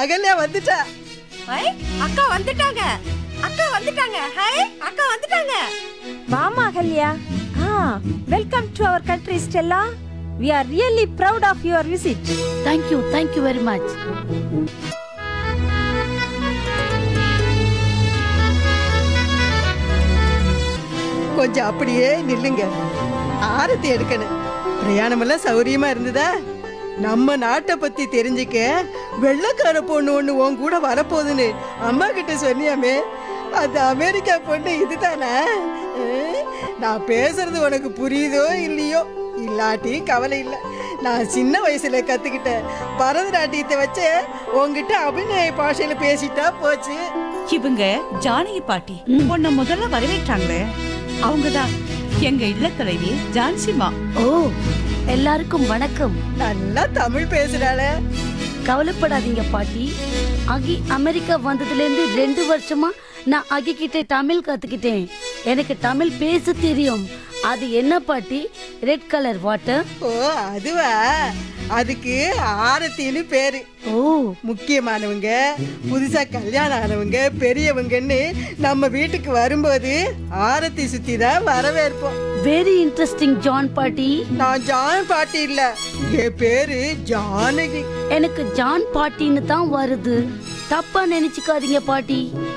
அகல்யா வந்துட்டா ஹை அக்கா வந்துட்டாங்க அக்கா வந்துட்டாங்க ஹை அக்கா வந்துட்டாங்க வாமா Ahalya ah welcome to our country Stella we are really proud of your visit thank you thank you very much கொஞ்சம் அப்படியே நில்லுங்க ஆரத்தி எடுக்கணும் பிரயாணமெல்லாம் சௌரியமா இருந்ததா நம்ம நாட்டை பத்தி தெரிஞ்சுக்க வெள்ளக்கார பொண்ணு ஒண்ணு உன் கூட வரப்போகுதுன்னு அம்மா கிட்ட சொன்னியாமே அந்த அமெரிக்கா பொண்ணு இதுதானே அஹ், நான் பேசுறது உனக்கு புரியுதோ இல்லையோ இல்லாட்டி கவலை இல்லை நான் சின்ன வயசுல கத்துக்கிட்ட பரதநாட்டியத்தை வச்சு உன்கிட்ட அபிநய பாஷையில பேசிட்டா போச்சு இவங்க ஜானகி பாட்டி உன்னை முதல்ல வரவேற்றாங்களே அவங்கதான் எங்க இல்லத்தலைவி ஜான்சிமா ஓ எல்லாருக்கும் வணக்கம் நல்லா தமிழ் பேசுறாளே கவலைப்படாதீங்க பாட்டி அகி அமெரிக்கா வந்ததுலேருந்து ரெண்டு வருஷமா நான் அகி கிட்ட தமிழ் கத்துக்கிட்டேன் எனக்கு தமிழ் பேச தெரியும் அது என்ன பாட்டி ரெட் கலர் வாட்டர் ஓ அதுவா அதுக்கு ஆரத்தின்னு பேரு ஓ முக்கியமானவங்க புதுசா கல்யாணம் ஆனவங்க பெரியவங்கன்னு நம்ம வீட்டுக்கு வரும்போது ஆரத்தி சுத்தி தான் வரவேற்போம் வெரி இன்ட்ரெஸ்டிங் ஜான் பாட்டி நான் ஜான் பாட்டி இல்ல என் பேரு ஜானகி எனக்கு ஜான் பாட்டின்னு தான் வருது தப்பா நினைச்சுக்காதீங்க பாட்டி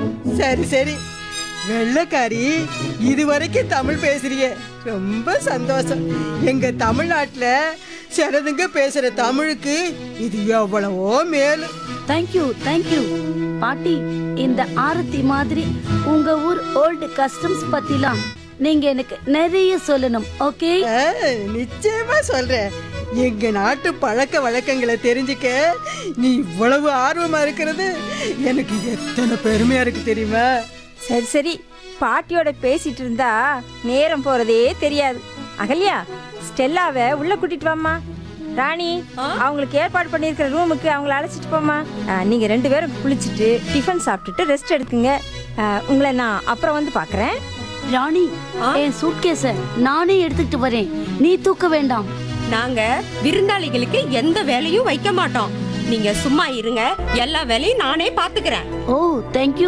சரி சரி வெள்ளக்காரி இது வரைக்கும் தமிழ் பேசுறியே ரொம்ப சந்தோஷம் எங்க தமிழ்நாட்டுல சிலதுங்க பேசுற தமிழுக்கு இது எவ்வளவோ மேலு தேங்க்யூ தேங்க்யூ பாட்டி இந்த ஆரத்தி மாதிரி உங்க ஊர் ஓல்டு கஸ்டம்ஸ் பத்திலாம் நீங்க எனக்கு நிறைய சொல்லணும் ஓகே ஆ, நிச்சயமா சொல்றேன் எங்க நாட்டு பழக்க வழக்கங்களை தெரிஞ்சுக்க நீ இவ்வளவு ஆர்வமா இருக்கிறது எனக்கு எத்தனை பெருமையா இருக்கு தெரியுமா சரி சரி பாட்டியோட பேசிட்டு இருந்தா நேரம் போறதே தெரியாது அகல்யா ஸ்டெல்லாவை உள்ள கூட்டிட்டு வாம்மா ராணி அவங்களுக்கு ஏற்பாடு பண்ணியிருக்கிற ரூமுக்கு அவங்கள அழைச்சிட்டு போம்மா ஆ, நீங்க ரெண்டு பேரும் குளிச்சுட்டு டிஃபன் சாப்பிட்டுட்டு ரெஸ்ட் எடுக்குங்க ஆ, உங்களை நான் அப்புறம் வந்து பார்க்கறேன் ராணி என் சூட்கேஸ நானே எடுத்துக்கிட்டு வரேன் நீ தூக்க வேண்டாம் நாங்க விருந்தாளிகளுக்கு எந்த வேலையும் வைக்க மாட்டோம் நீங்க சும்மா இருங்க எல்லா வேலையும் நானே பாத்துக்கிறேன் ஓ தேங்க்யூ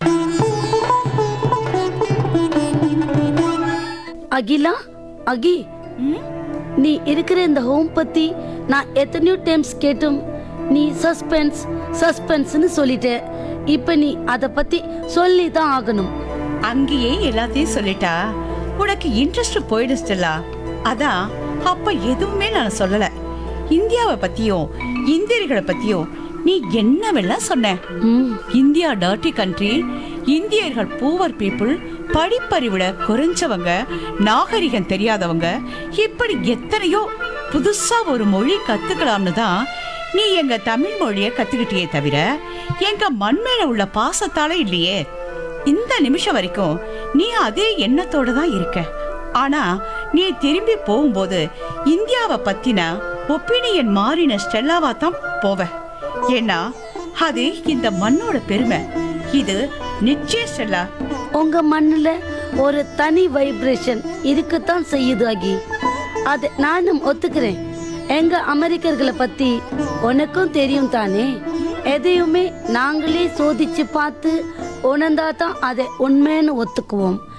அகிலா அகி நீ இருக்கிற இந்த ஹோம் பத்தி நான் எத்தனையோ டைம்ஸ் கேட்டும் நீ சஸ்பென்ஸ் சஸ்பென்ஸ்னு சொல்லிட்ட இப்ப நீ அத பத்தி சொல்லி தான் ஆகணும் அங்கேயே எல்லாத்தையும் சொல்லிட்டா உனக்கு இன்ட்ரெஸ்ட் போயிடும் ஸ்டெல்லா அதான் அப்ப எதுவுமே நான் சொல்லல இந்தியாவை பத்தியும் இந்தியர்களை பத்தியும் நீ என்னவெல்லாம் சொன்ன ம் இந்தியா டர்ட்டி கண்ட்ரி இந்தியர்கள் பூவர் பீப்புள் படிப்பறிவுல குறைஞ்சவங்க நாகரிகம் தெரியாதவங்க இப்படி எத்தனையோ புதுசா ஒரு மொழி கத்துக்கலாம்னு தான் நீ எங்க தமிழ் மொழிய கத்துக்கிட்டியே தவிர எங்க மண் மேல உள்ள பாசத்தால இல்லையே இந்த நிமிஷம் வரைக்கும் நீ அதே எண்ணத்தோட தான் இருக்க ஆனா நீ திரும்பி போகும்போது இந்தியாவை பத்தின ஒப்பீனியன் மாறின ஸ்டெல்லாவா தான் போவ ஏன்னா அது இந்த மண்ணோட பெருமை இது நிச்சயம் ஸ்டெல்லா உங்க மண்ணுல ஒரு தனி வைப்ரேஷன் இருக்குத்தான் செய்யுது அகி அது நானும் ஒத்துக்கிறேன் எங்க அமெரிக்கர்களை பத்தி உனக்கும் தெரியும் தானே எதையுமே நாங்களே சோதிச்சு பார்த்து உணர்ந்தா தான் அதை உண்மைன்னு ஒத்துக்குவோம்